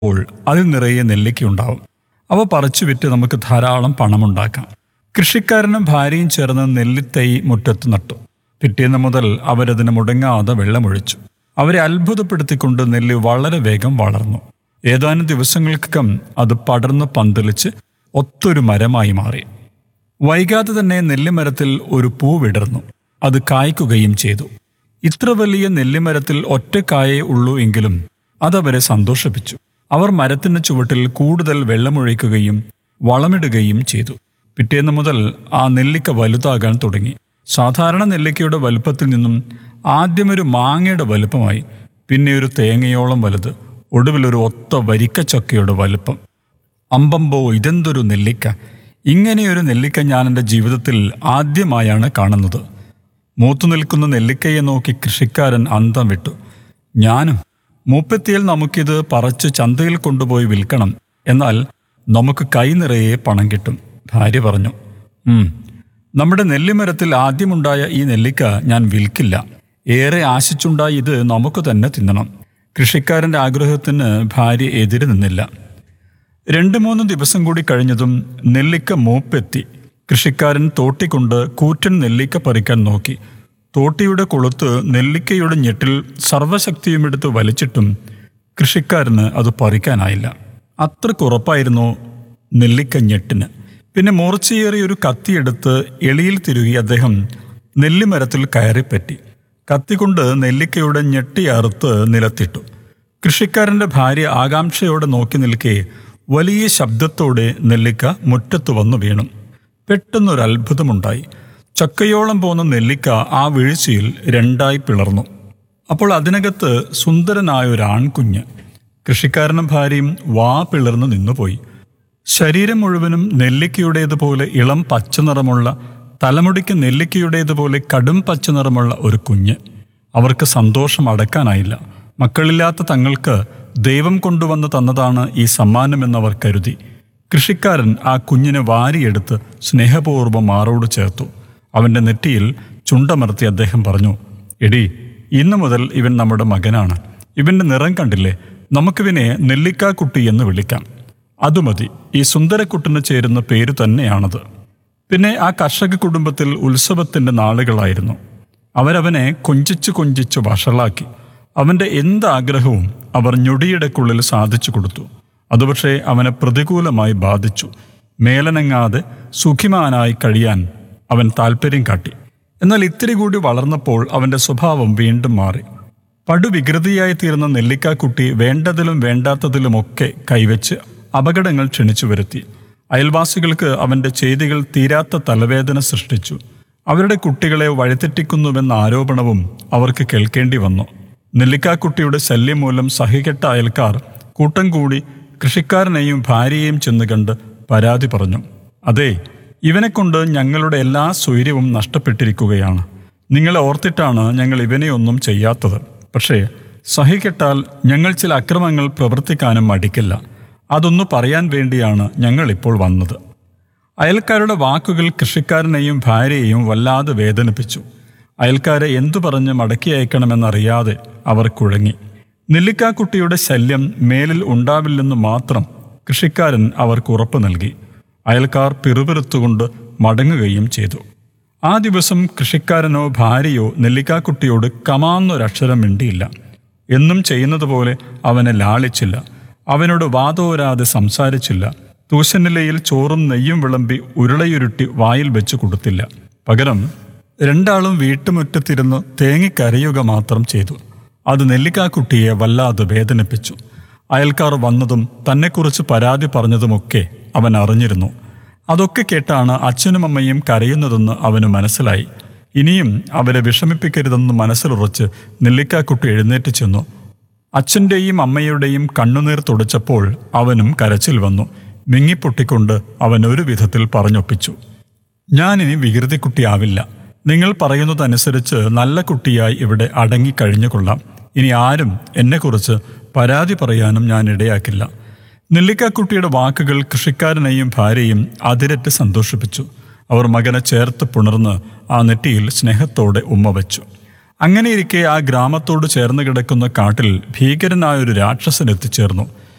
അപ്പോൾ അതിൽ നിറയെ നെല്ലിക്കയുണ്ടാവും അവ പറിച്ചു വിറ്റ് നമുക്ക് ധാരാളം പണമുണ്ടാക്കാം കൃഷിക്കാരനും ഭാര്യയും ചേർന്ന് നെല്ലിത്തൈ മുറ്റത്ത് നട്ടു പിറ്റേന്ന് മുതൽ അവരതിന് മുടങ്ങാതെ വെള്ളമൊഴിച്ചു അവരെ അത്ഭുതപ്പെടുത്തിക്കൊണ്ട് നെല്ല് വളരെ വേഗം വളർന്നു ഏതാനും ദിവസങ്ങൾക്കകം അത് പടർന്ന് പന്തലിച്ച് ഒത്തൊരു മരമായി മാറി വൈകാതെ തന്നെ നെല്ലിമരത്തിൽ ഒരു പൂ വിടർന്നു അത് കായ്ക്കുകയും ചെയ്തു ഇത്ര വലിയ നെല്ലിമരത്തിൽ ഒറ്റ കായേ ഉള്ളൂ എങ്കിലും അതവരെ സന്തോഷിപ്പിച്ചു അവർ മരത്തിന്റെ ചുവട്ടിൽ കൂടുതൽ വെള്ളമൊഴിക്കുകയും വളമിടുകയും ചെയ്തു പിറ്റേന്ന് മുതൽ ആ നെല്ലിക്ക വലുതാകാൻ തുടങ്ങി സാധാരണ നെല്ലിക്കയുടെ വലുപ്പത്തിൽ നിന്നും ആദ്യമൊരു മാങ്ങയുടെ വലുപ്പമായി പിന്നെ ഒരു തേങ്ങയോളം വലുത് ഒടുവിൽ ഒരു ഒത്ത വരിക്കച്ചക്കയുടെ വലുപ്പം അമ്പമ്പോ ഇതെന്തൊരു നെല്ലിക്ക ഇങ്ങനെയൊരു നെല്ലിക്ക ഞാൻ എൻ്റെ ജീവിതത്തിൽ ആദ്യമായാണ് കാണുന്നത് മൂത്തു നിൽക്കുന്ന നെല്ലിക്കയെ നോക്കി കൃഷിക്കാരൻ അന്തം വിട്ടു ഞാനും മൂപ്പെത്തിയാൽ നമുക്കിത് പറിച്ച് ചന്തയിൽ കൊണ്ടുപോയി വിൽക്കണം എന്നാൽ നമുക്ക് കൈ നിറയെ പണം കിട്ടും ഭാര്യ പറഞ്ഞു ഉം നമ്മുടെ നെല്ലിമരത്തിൽ ആദ്യമുണ്ടായ ഈ നെല്ലിക്ക ഞാൻ വിൽക്കില്ല ഏറെ ആശിച്ചുണ്ടായി ഇത് നമുക്ക് തന്നെ തിന്നണം കൃഷിക്കാരന്റെ ആഗ്രഹത്തിന് ഭാര്യ എതിര് നിന്നില്ല രണ്ടു മൂന്ന് ദിവസം കൂടി കഴിഞ്ഞതും നെല്ലിക്ക മൂപ്പെത്തി കൃഷിക്കാരൻ തോട്ടിക്കൊണ്ട് കൂറ്റൻ നെല്ലിക്ക പറിക്കാൻ നോക്കി തോട്ടിയുടെ കൊളുത്ത് നെല്ലിക്കയുടെ ഞെട്ടിൽ സർവശക്തിയും എടുത്ത് വലിച്ചിട്ടും കൃഷിക്കാരന് അത് പറിക്കാനായില്ല അത്രക്കുറപ്പായിരുന്നു നെല്ലിക്ക ഞെട്ടിന് പിന്നെ മൂർച്ചയേറിയ ഒരു കത്തിയെടുത്ത് എളിയിൽ തിരുകി അദ്ദേഹം നെല്ലിമരത്തിൽ കയറിപ്പറ്റി കത്തികൊണ്ട് നെല്ലിക്കയുടെ ഞെട്ടി അറുത്ത് നിലത്തിട്ടു കൃഷിക്കാരന്റെ ഭാര്യ ആകാംക്ഷയോടെ നോക്കി നിൽക്കെ വലിയ ശബ്ദത്തോടെ നെല്ലിക്ക മുറ്റത്ത് വന്നു വീണു പെട്ടെന്നൊരു അത്ഭുതമുണ്ടായി ചക്കയോളം പോന്ന നെല്ലിക്ക ആ വീഴ്ചയിൽ രണ്ടായി പിളർന്നു അപ്പോൾ അതിനകത്ത് സുന്ദരനായ ഒരു ആൺകുഞ്ഞ് കൃഷിക്കാരനും ഭാര്യയും വാ പിളർന്നു നിന്നുപോയി ശരീരം മുഴുവനും നെല്ലിക്കയുടേതുപോലെ ഇളം പച്ച നിറമുള്ള തലമുടിക്ക് നെല്ലിക്കയുടേതുപോലെ കടും പച്ച നിറമുള്ള ഒരു കുഞ്ഞ് അവർക്ക് സന്തോഷം അടക്കാനായില്ല മക്കളില്ലാത്ത തങ്ങൾക്ക് ദൈവം കൊണ്ടുവന്ന് തന്നതാണ് ഈ സമ്മാനമെന്നവർ കരുതി കൃഷിക്കാരൻ ആ കുഞ്ഞിനെ വാരിയെടുത്ത് സ്നേഹപൂർവ്വം മാറോട് ചേർത്തു അവന്റെ നെറ്റിയിൽ ചുണ്ടമർത്തി അദ്ദേഹം പറഞ്ഞു എടി ഇന്നു മുതൽ ഇവൻ നമ്മുടെ മകനാണ് ഇവന്റെ നിറം കണ്ടില്ലേ നമുക്കിവനെ നെല്ലിക്കാക്കുട്ടി എന്ന് വിളിക്കാം അതുമതി ഈ സുന്ദരക്കുട്ടിന് ചേരുന്ന പേര് തന്നെയാണത് പിന്നെ ആ കർഷക കുടുംബത്തിൽ ഉത്സവത്തിന്റെ നാളുകളായിരുന്നു അവരവനെ കൊഞ്ചിച്ചു കൊഞ്ചിച്ചു വഷളാക്കി അവന്റെ എന്ത് ആഗ്രഹവും അവർ ഞൊടിയിടക്കുള്ളിൽ സാധിച്ചു കൊടുത്തു അത് പക്ഷേ അവനെ പ്രതികൂലമായി ബാധിച്ചു മേലനങ്ങാതെ സുഖിമാനായി കഴിയാൻ അവൻ താല്പര്യം കാട്ടി എന്നാൽ ഇത്തിരി കൂടി വളർന്നപ്പോൾ അവന്റെ സ്വഭാവം വീണ്ടും മാറി പടുവികൃതിയായി തീർന്ന നെല്ലിക്കാക്കുട്ടി വേണ്ടതിലും വേണ്ടാത്തതിലുമൊക്കെ കൈവച്ച് അപകടങ്ങൾ ക്ഷണിച്ചു വരുത്തി അയൽവാസികൾക്ക് അവന്റെ ചെയ്തികൾ തീരാത്ത തലവേദന സൃഷ്ടിച്ചു അവരുടെ കുട്ടികളെ വഴിതെറ്റിക്കുന്നുവെന്ന ആരോപണവും അവർക്ക് കേൾക്കേണ്ടി വന്നു നെല്ലിക്കാക്കുട്ടിയുടെ ശല്യം മൂലം സഹികെട്ട അയൽക്കാർ കൂട്ടം കൂടി കൃഷിക്കാരനെയും ഭാര്യയെയും ചെന്ന് കണ്ട് പരാതി പറഞ്ഞു അതെ ഇവനെക്കൊണ്ട് ഞങ്ങളുടെ എല്ലാ സ്വൈര്യവും നഷ്ടപ്പെട്ടിരിക്കുകയാണ് നിങ്ങളെ ഓർത്തിട്ടാണ് ഞങ്ങൾ ഇവനെയൊന്നും ചെയ്യാത്തത് പക്ഷേ സഹികെട്ടാൽ ഞങ്ങൾ ചില അക്രമങ്ങൾ പ്രവർത്തിക്കാനും മടിക്കില്ല അതൊന്നു പറയാൻ വേണ്ടിയാണ് ഞങ്ങൾ ഇപ്പോൾ വന്നത് അയൽക്കാരുടെ വാക്കുകൾ കൃഷിക്കാരനെയും ഭാര്യയെയും വല്ലാതെ വേദനിപ്പിച്ചു അയൽക്കാരെ എന്തു പറഞ്ഞ് മടക്കി അയക്കണമെന്നറിയാതെ അവർ കുഴങ്ങി നെല്ലിക്കാക്കുട്ടിയുടെ ശല്യം മേലിൽ ഉണ്ടാവില്ലെന്ന് മാത്രം കൃഷിക്കാരൻ അവർക്ക് ഉറപ്പ് നൽകി അയൽക്കാർ പിറുപിറുത്തുകൊണ്ട് മടങ്ങുകയും ചെയ്തു ആ ദിവസം കൃഷിക്കാരനോ ഭാര്യയോ നെല്ലിക്കാക്കുട്ടിയോട് കമാന്നൊരക്ഷരം മിണ്ടിയില്ല എന്നും ചെയ്യുന്നത് പോലെ അവനെ ലാളിച്ചില്ല അവനോട് വാതോരാതെ സംസാരിച്ചില്ല തൂശനിലയിൽ ചോറും നെയ്യും വിളമ്പി ഉരുളയുരുട്ടി വായിൽ വെച്ച് കൊടുത്തില്ല പകരം രണ്ടാളും വീട്ടുമുറ്റത്തിരുന്ന് തേങ്ങിക്കരയുക മാത്രം ചെയ്തു അത് നെല്ലിക്കാക്കുട്ടിയെ വല്ലാതെ വേദനിപ്പിച്ചു അയൽക്കാർ വന്നതും തന്നെക്കുറിച്ച് പരാതി പറഞ്ഞതുമൊക്കെ അവൻ അറിഞ്ഞിരുന്നു അതൊക്കെ കേട്ടാണ് അച്ഛനും അമ്മയും കരയുന്നതെന്ന് അവന് മനസ്സിലായി ഇനിയും അവരെ വിഷമിപ്പിക്കരുതെന്ന് മനസ്സിലുറച്ച് നെല്ലിക്കാക്കുട്ടി എഴുന്നേറ്റ് ചെന്നു അച്ഛൻ്റെയും അമ്മയുടെയും കണ്ണുനീർ തുടച്ചപ്പോൾ അവനും കരച്ചിൽ വന്നു മിങ്ങിപ്പൊട്ടിക്കൊണ്ട് അവൻ ഒരു വിധത്തിൽ പറഞ്ഞൊപ്പിച്ചു ഞാനിനി വികൃതിക്കുട്ടിയാവില്ല നിങ്ങൾ പറയുന്നതനുസരിച്ച് നല്ല കുട്ടിയായി ഇവിടെ അടങ്ങിക്കഴിഞ്ഞുകൊള്ളാം ഇനി ആരും എന്നെക്കുറിച്ച് പരാതി പറയാനും ഞാൻ ഇടയാക്കില്ല നെല്ലിക്കാക്കുട്ടിയുടെ വാക്കുകൾ കൃഷിക്കാരനെയും ഭാര്യയും അതിരറ്റ് സന്തോഷിപ്പിച്ചു അവർ മകനെ ചേർത്ത് പുണർന്ന് ആ നെറ്റിയിൽ സ്നേഹത്തോടെ ഉമ്മ വെച്ചു അങ്ങനെയിരിക്കെ ആ ഗ്രാമത്തോട് ചേർന്ന് കിടക്കുന്ന കാട്ടിൽ ഭീകരനായ ഒരു രാക്ഷസൻ എത്തിച്ചേർന്നു